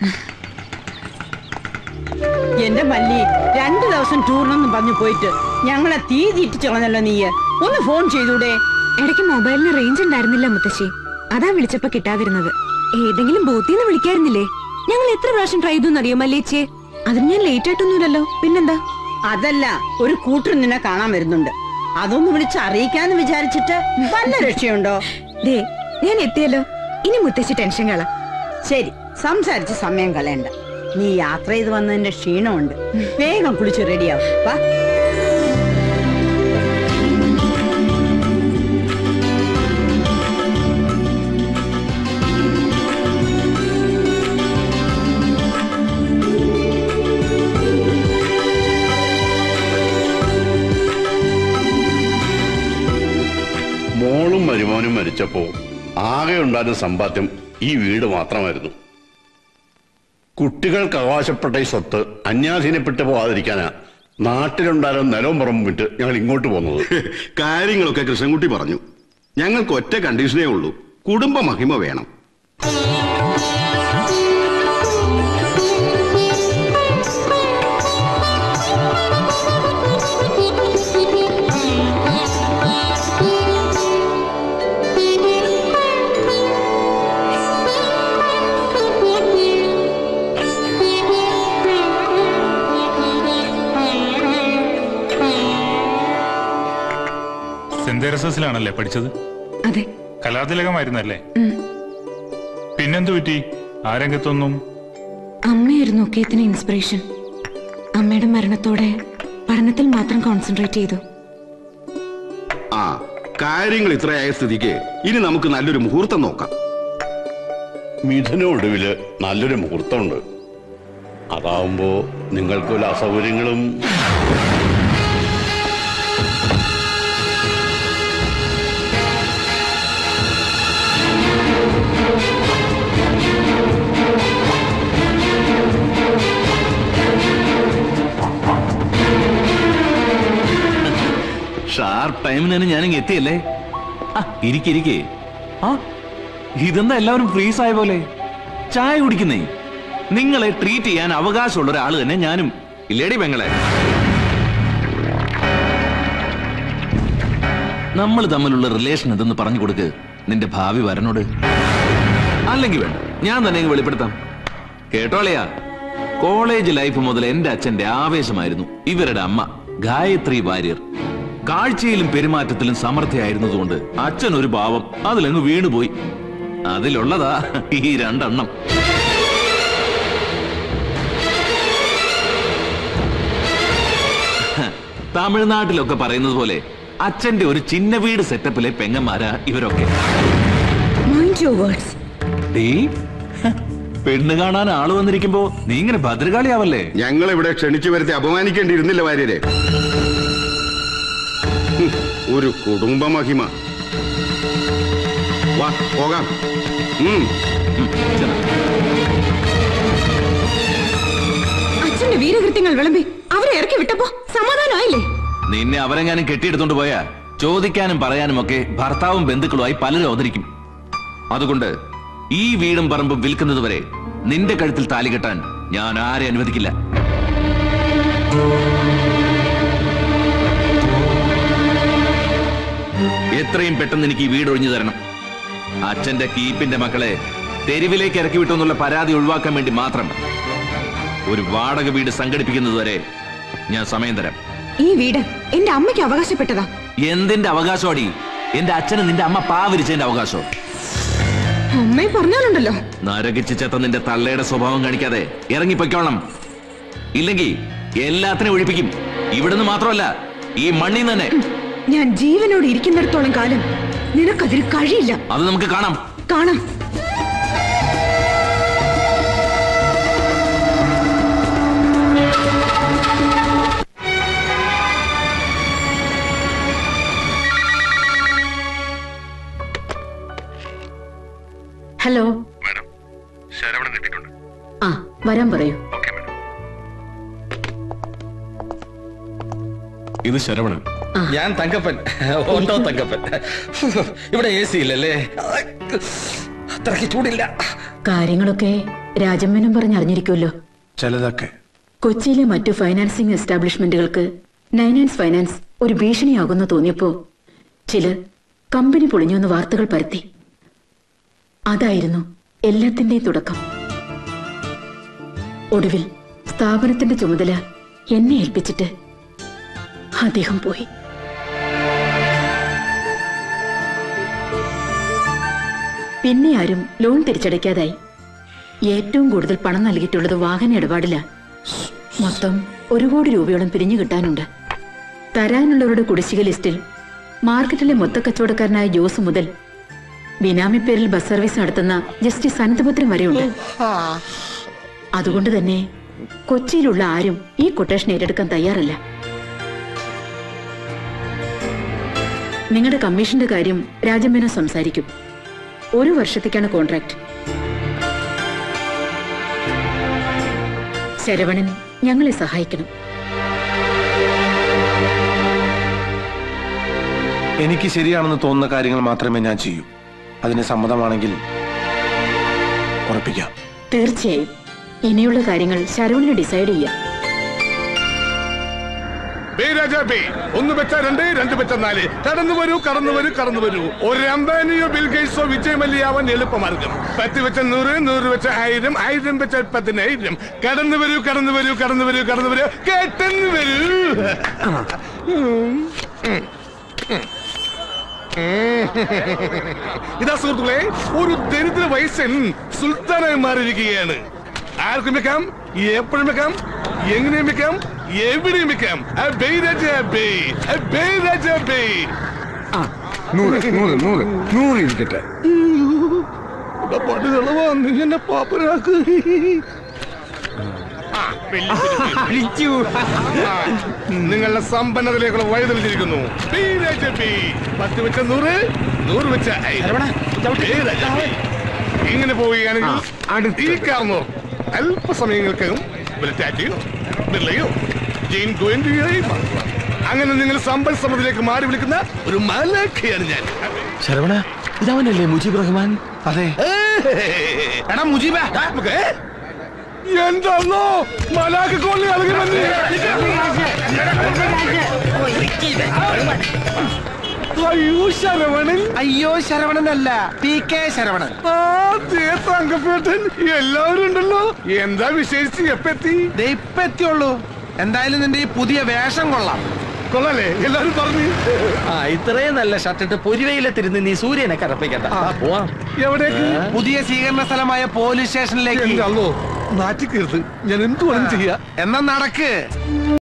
എന്റെ മല്ലി രണ്ടു ദിവസം ടൂറിനൊന്നും പറഞ്ഞു പോയിട്ട് ഞങ്ങളെ തീ തീറ്റിച്ചു കളഞ്ഞല്ലോ നീയ് ഒന്ന് ഫോൺ ചെയ്തൂടെ ഇടയ്ക്ക് മൊബൈലിന് റേഞ്ച് ഉണ്ടായിരുന്നില്ല മുത്തശ്ശി അതാ വിളിച്ചപ്പോ കിട്ടാതിരുന്നത് ഏതെങ്കിലും ബോത്തിന്ന് വിളിക്കായിരുന്നില്ലേ ഞങ്ങൾ എത്ര പ്രാവശ്യം ട്രൈ ചെയ്തു അറിയോ മല്ലേച്ചേ അതിന് ഞാൻ ലേറ്റ് ആയിട്ടൊന്നുമില്ലല്ലോ പിന്നെന്താ അതല്ല ഒരു കൂട്ടർ നിന്നെ കാണാൻ വരുന്നുണ്ട് അതൊന്ന് വിളിച്ച് അറിയിക്കാന്ന് വിചാരിച്ചിട്ട് വല്ല രക്ഷയുണ്ടോ ദേ ഞാൻ എത്തിയല്ലോ ഇനി മുത്തശ്ശി ടെൻഷൻ കള ശരി സംസാരിച്ച് സമയം കളയണ്ട നീ യാത്ര ചെയ്ത് വന്നതിന്റെ ക്ഷീണമുണ്ട് വേഗം കുളിച്ച് റെഡിയാവും വാ മോളും മരുമോനും മരിച്ചപ്പോ ആകെ ഉണ്ടായിരുന്ന സമ്പാദ്യം ഈ വീട് മാത്രമായിരുന്നു കുട്ടികൾക്ക് അവകാശപ്പെട്ട ഈ സ്വത്ത് അന്യാധീനപ്പെട്ടു പോകാതിരിക്കാനാ നാട്ടിലുണ്ടായിരുന്ന നിലവും പുറമ്പും വിട്ട് ഞങ്ങൾ ഇങ്ങോട്ട് പോകുന്നത് കാര്യങ്ങളൊക്കെ കൃഷ്ണൻകുട്ടി പറഞ്ഞു ഞങ്ങൾക്ക് ഒറ്റ കണ്ടീഷനേ ഉള്ളൂ കുടുംബ മഹിമ വേണം സെന്റ് തെരസസിലാണല്ലേ പഠിച്ചത് അതെ കലാതിലകമായിരുന്നല്ലേ ഉം. പിന്നെന്തു പറ്റി ആ രംഗത്തൊന്നും അമ്മയായിരുന്നു ഒക്കേത്തിന് ഇൻസ്പിറേഷൻ അമ്മയുടെ മരണത്തോടെ പഠനത്തിൽ മാത്രം കോൺസെൻട്രേറ്റ് ചെയ്തു ആ കാര്യങ്ങൾ ഇത്രയായ സ്ഥിതിക്ക് ഇനി നമുക്ക് നല്ലൊരു മുഹൂർത്തം നോക്കാം മിഥുന ഒടുവില് നല്ലൊരു മുഹൂർത്തമുണ്ട് അതാവുമ്പോ നിങ്ങൾക്ക് വല്ല അസൗകര്യങ്ങളും ഷാർപ്പ് ടൈമിന് തന്നെ ഞാനിങ്ങ് എത്തിയല്ലേ ആ ഇരിക്കിരിക്കേ ആ ഇതെന്താ എല്ലാവരും ഫ്രീസ് ആയ പോലെ ചായ കുടിക്കുന്നേ നിങ്ങളെ ട്രീറ്റ് ചെയ്യാൻ അവകാശമുള്ള ഒരാൾ തന്നെ ഞാനും ഇല്ലേടി പെങ്ങളെ നമ്മൾ തമ്മിലുള്ള റിലേഷൻ എന്തെന്ന് പറഞ്ഞു കൊടുക്ക് നിന്റെ ഭാവി വരനോട് അല്ലെങ്കിൽ വേണ്ട ഞാൻ തന്നെ അങ്ങ് വെളിപ്പെടുത്താം കേട്ടോളയാ കോളേജ് ലൈഫ് മുതൽ എന്റെ അച്ഛന്റെ ആവേശമായിരുന്നു ഇവരുടെ അമ്മ ഗായത്രി വാര്യർ കാഴ്ചയിലും പെരുമാറ്റത്തിലും സമർത്ഥയായിരുന്നതുകൊണ്ട് അച്ഛൻ ഒരു ഭാവം അതിലങ്ങ് വീണുപോയി അതിലുള്ളതാ ഈ രണ്ടെണ്ണം ഹ, തമിഴ്നാട്ടിലൊക്കെ പറയുന്നത് പോലെ അച്ഛന്റെ ഒരു ചിന്ന വീട് സെറ്റപ്പിലെ പെങ്ങന്മാരാ ഇവരൊക്കെ മൈൻഡ് യുവർ വേർഡ്സ് ഡീ, ഹ, പെണ്ണ് കാണാൻ ആള് വന്നിരിക്കുമ്പോ നീ ഇങ്ങനെ ഭദ്രകാളിയാവല്ലേ ഞങ്ങൾ ഇവിടെ ക്ഷണിച്ചു വരുത്തി അപമാനിക്കേണ്ടിയിരുന്നില്ല വാര്യരെ ഹും, ഒരു കുടുംബ മഹിമ വാ പോകാം ഉം അച്ഛന്റെ വീരകൃത്യങ്ങൾ വിളമ്പി അവരെ ഇറക്കി വിട്ടപ്പോ സമാധാനമായില്ലേ നിന്നെ അവരെങ്ങാനും കെട്ടിയെടുത്തോണ്ട് പോയാ ചോദിക്കാനും പറയാനും ഒക്കെ ഭർത്താവും ബന്ധുക്കളുമായി പലരും അവതരിക്കും അതുകൊണ്ട് ഈ വീടും പറമ്പും വിൽക്കുന്നത് വരെ നിന്റെ കഴുത്തിൽ താലി കെട്ടാൻ ഞാൻ ആരെ അനുവദിക്കില്ല എത്രയും പെട്ടെന്ന് എനിക്ക് ഈ വീട് ഒഴിഞ്ഞു തരണം അച്ഛന്റെ കീപ്പിന്റെ മക്കളെ തെരുവിലേക്ക് ഇറക്കി വിട്ടു എന്നുള്ള പരാതി ഒഴിവാക്കാൻ വേണ്ടി മാത്രം ഒരു വാടക വീട് സംഘടിപ്പിക്കുന്നത് വരെ ഞാൻ സമയം തരാം ഈ വീട് എന്റെ അമ്മയ്ക്ക് അവകാശപ്പെട്ടതാ എന്തിന്റെ അവകാശമാടി എന്റെ അച്ഛന് നിന്റെ അമ്മ പാവരിച്ചതിന്റെ അവകാശം അമ്മയെ പറഞ്ഞാലുണ്ടല്ലോ നരകിച്ച് ചെത്ത നിന്റെ തള്ളയുടെ സ്വഭാവം കാണിക്കാതെ ഇറങ്ങിപ്പൊയ്ക്കോളണം ഇല്ലെങ്കിൽ എല്ലാത്തിനും ഒഴിപ്പിക്കും ഇവിടുന്ന് മാത്രമല്ല ഈ മണ്ണിൽ തന്നെ ഞാൻ ജീവനോട് ഇരിക്കുന്നിടത്തോളം കാലം നിനക്കതിന് കഴിയില്ല അത് നമുക്ക് കാണാം കാണാം ഹലോ ശരവണൻ എത്തിയിട്ടുണ്ട് ആ വരാൻ പറയൂ ഇത് ശരവണൻ ഞാൻ തങ്കപ്പൻ ഓട്ടോ തങ്കപ്പൻ ഇവിടെ എ സി ഇല്ലല്ലേ അത്രയ്ക്ക് ചൂടില്ല കാര്യങ്ങളൊക്കെ രാജമ്മനും പറഞ്ഞറിഞ്ഞിരിക്കുമല്ലോ ചിലതൊക്കെ കൊച്ചിയിലെ മറ്റു ഫൈനാൻസിംഗ് എസ്റ്റാബ്ലിഷ്മെന്റുകൾക്ക് നൈനാൻസ് ഫൈനാൻസ് ഒരു ഭീഷണിയാകുന്നു തോന്നിയപ്പോ ചിലർ കമ്പനി പൊളിഞ്ഞുവെന്ന് വാർത്തകൾ പരത്തി അതായിരുന്നു എല്ലാത്തിന്റെയും തുടക്കം ഒടുവിൽ സ്ഥാപനത്തിന്റെ ചുമതല എന്നെ ഏൽപ്പിച്ചിട്ട് അദ്ദേഹം പോയി പിന്നെ ആരും ലോൺ തിരിച്ചടയ്ക്കാതായി ഏറ്റവും കൂടുതൽ പണം നൽകിയിട്ടുള്ളത് വാഹന ഇടപാടില്ല മൊത്തം ഒരു കോടി രൂപയോളം പിരിഞ്ഞു കിട്ടാനുണ്ട് തരാനുള്ളവരുടെ കുടിശ്ശിക ലിസ്റ്റിൽ മാർക്കറ്റിലെ മൊത്തക്കച്ചവടക്കാരനായ ജോസ് മുതൽ ബിനാമി പേരിൽ ബസ് സർവീസ് നടത്തുന്ന ജസ്റ്റിസ് അനന്തപുത്രം വരെയുണ്ട് അതുകൊണ്ട് തന്നെ കൊച്ചിയിലുള്ള ആരും ഈ കൊട്ടേഷൻ ഏറ്റെടുക്കാൻ തയ്യാറല്ല നിങ്ങളുടെ കമ്മീഷന്റെ കാര്യം രാജമ്മേനോ സംസാരിക്കും ഒരു വർഷത്തേക്കാണ് കോൺട്രാക്ട് ശരവണൻ ഞങ്ങളെ സഹായിക്കണം എനിക്ക് ശരിയാണെന്ന് തോന്നുന്ന കാര്യങ്ങൾ മാത്രമേ ഞാൻ ചെയ്യൂ അതിന് സമ്മതമാണെങ്കിൽ ഉറപ്പിക്കാം തീർച്ചയായും ഇനിയുള്ള കാര്യങ്ങൾ ശരവണന് ഡിസൈഡ് ചെയ്യാം ബേ രാജാ ബേ ഒന്ന് വെച്ച രണ്ട് രണ്ട് വെച്ച നാല് കടന്നു വരൂ കടന്നു വരൂ കടന്നു വരൂ ഒരു അംബാനിയോ ബിൽഗേറ്റ്സോ വിജയ് മല്യാവാൻ എളുപ്പമാർഗം പത്ത് വെച്ച നൂറ് നൂറ് വെച്ച ആയിരം ആയിരം വെച്ച പതിനായിരം കടന്നു വരൂ കടന്നു വരൂ കടന്നു വരൂ കടന്നു വരൂ കേട്ടെന്ന് വരൂ ഇതാ സുഹൃത്തുക്കളെ ഒരു ദരിദ്ര വയസ്സൻ സുൽത്താനായി മാറിയിരിക്കുകയാണ് ആർക്കും വെക്കാം എപ്പോഴും വെക്കാം എങ്ങനെയും വെക്കാം എവിടെയും വെക്കാം അബേ രാജാ അബേ അബേ രാജാ അബേ നൂറ് നൂറ് നൂറ് നൂറ് ഇരിക്കട്ടെ പടുകളവാ നീ എന്നെ പാപ്പനാക്ക് ആ, വലിയ ആ, നിങ്ങളുടെ സമ്പന്നതയിലേക്കുള്ള വഴി തെളിഞ്ഞിരിക്കുന്നു ബേ രാജാ ബേ. പത്ത് വെച്ച നൂറ് നൂറ് വെച്ച ആയിരം. ബേ രാജാ ബേ. ഇങ്ങനെ പോവുകയാണെങ്കിൽ ഈ കാർന്നോ അല്പസമയങ്ങൾക്കകം ടാറ്റയോ ബിർളയോ ജെയിൻ ഗോയന്റിയായി മാറുക അങ്ങനെ നിങ്ങൾ സമ്പൽ സമൃദ്ധിയിലേക്ക് മാറി വിളിക്കുന്ന ഒരു മാലാഖയാണ് ഞാൻ ശരവണ ഇതവനല്ലേ മുജീബ് റഹ്മാൻ അതെ എടാ മുജീബ നമുക്ക് എന്താണോ മലാഖ കൊള്ളി ഇളകി വന്ന് അയ്യോ ശരവണൻ അയ്യോ ശരവണനല്ല പി കെ ശരവണൻ ആ ദേ തങ്കപ്പേട്ടൻ എല്ലാവരും ഉണ്ടല്ലോ എന്താ വിശേഷിച്ച് എപ്പെത്തി ദേ ഇപ്പൊ എത്തിയുള്ളൂ എന്തായാലും നിന്റെ ഈ പുതിയ വേഷം കൊള്ളാം കൊള്ളാലേ എല്ലാവരും പറഞ്ഞു ആ ഇത്രയും നല്ല ഷർട്ടിട്ട് പൊരിവയിലെത്തിരുന്ന് നീ സൂര്യനെ കറപ്പിക്കണ്ട ആ, പോവാം എവിടേക്ക് പുതിയ സ്വീകരണ സ്ഥലമായ പോലീസ് സ്റ്റേഷനിലേക്ക് എന്റെ അല്ലോ നാറ്റിക്കരുത് ഞാൻ എന്ത് വേണം ചെയ്യാ എന്നാ നടക്ക്